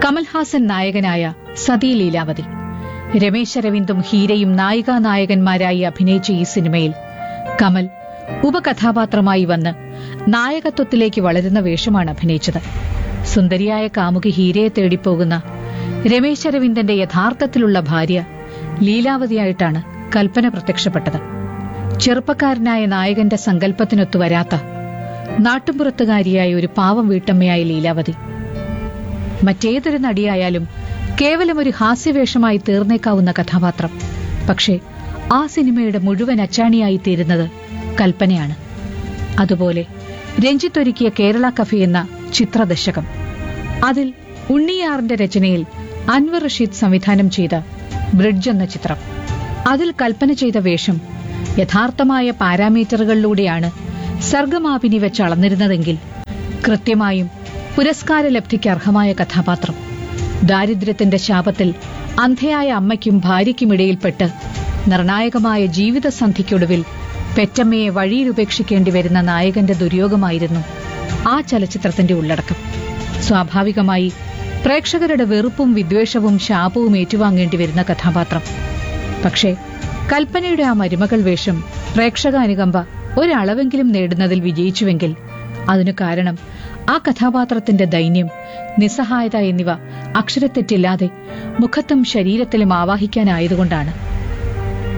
കമൽഹാസൻ നായകനായ സതി ലീലാവതി രമേശ് അരവിന്ദും ഹീരയും നായികാ നായകന്മാരായി അഭിനയിച്ച ഈ സിനിമയിൽ കമൽ ഉപകഥാപാത്രമായി വന്ന് നായകത്വത്തിലേക്ക് വളരുന്ന വേഷമാണ് അഭിനയിച്ചത് സുന്ദരിയായ കാമുകി ഹീരയെ തേടിപ്പോകുന്ന രമേശ് അരവിന്ദന്റെ യഥാർത്ഥത്തിലുള്ള ഭാര്യ ലീലാവതിയായിട്ടാണ് കൽപ്പന പ്രത്യക്ഷപ്പെട്ടത് ചെറുപ്പക്കാരനായ നായകന്റെ സങ്കല്പത്തിനൊത്തു വരാത്ത നാട്ടുമ്പുറത്തുകാരിയായ ഒരു പാവം വീട്ടമ്മയായ ലീലാവതി മറ്റേതൊരു നടിയായാലും കേവലം ഒരു ഹാസ്യവേഷമായി തീർന്നേക്കാവുന്ന കഥാപാത്രം പക്ഷേ ആ സിനിമയുടെ മുഴുവൻ അച്ചാണിയായി തീരുന്നത് കൽപ്പനയാണ് അതുപോലെ രഞ്ജിത്തൊരുക്കിയ കേരള കഫി എന്ന ചിത്രദശകം അതിൽ ഉണ്ണിയാറിന്റെ രചനയിൽ അൻവർ റഷീദ് സംവിധാനം ചെയ്ത ബ്രിഡ്ജ് എന്ന ചിത്രം അതിൽ കൽപ്പന ചെയ്ത വേഷം യഥാർത്ഥമായ പാരാമീറ്ററുകളിലൂടെയാണ് സർഗമാപിനി വെച്ച് അളന്നിരുന്നതെങ്കിൽ കൃത്യമായും പുരസ്കാര ലബ്ധിക്ക് അർഹമായ കഥാപാത്രം ദാരിദ്ര്യത്തിന്റെ ശാപത്തിൽ അന്ധയായ അമ്മയ്ക്കും ഭാര്യയ്ക്കുമിടയിൽപ്പെട്ട് നിർണായകമായ ജീവിതസന്ധിക്കൊടുവിൽ പെറ്റമ്മയെ വഴിയിൽ ഉപേക്ഷിക്കേണ്ടി വരുന്ന നായകന്റെ ദുര്യോഗമായിരുന്നു ആ ചലച്ചിത്രത്തിന്റെ ഉള്ളടക്കം സ്വാഭാവികമായി പ്രേക്ഷകരുടെ വെറുപ്പും വിദ്വേഷവും ശാപവും ഏറ്റുവാങ്ങേണ്ടി വരുന്ന കഥാപാത്രം പക്ഷേ കൽപ്പനയുടെ ആ മരുമകൾ വേഷം പ്രേക്ഷക അനുകമ്പ ഒരളവെങ്കിലും നേടുന്നതിൽ വിജയിച്ചുവെങ്കിൽ അതിനു കാരണം ആ കഥാപാത്രത്തിന്റെ ദൈന്യം നിസ്സഹായത എന്നിവ അക്ഷരത്തെറ്റില്ലാതെ മുഖത്തും ശരീരത്തിലും ആവാഹിക്കാനായതുകൊണ്ടാണ്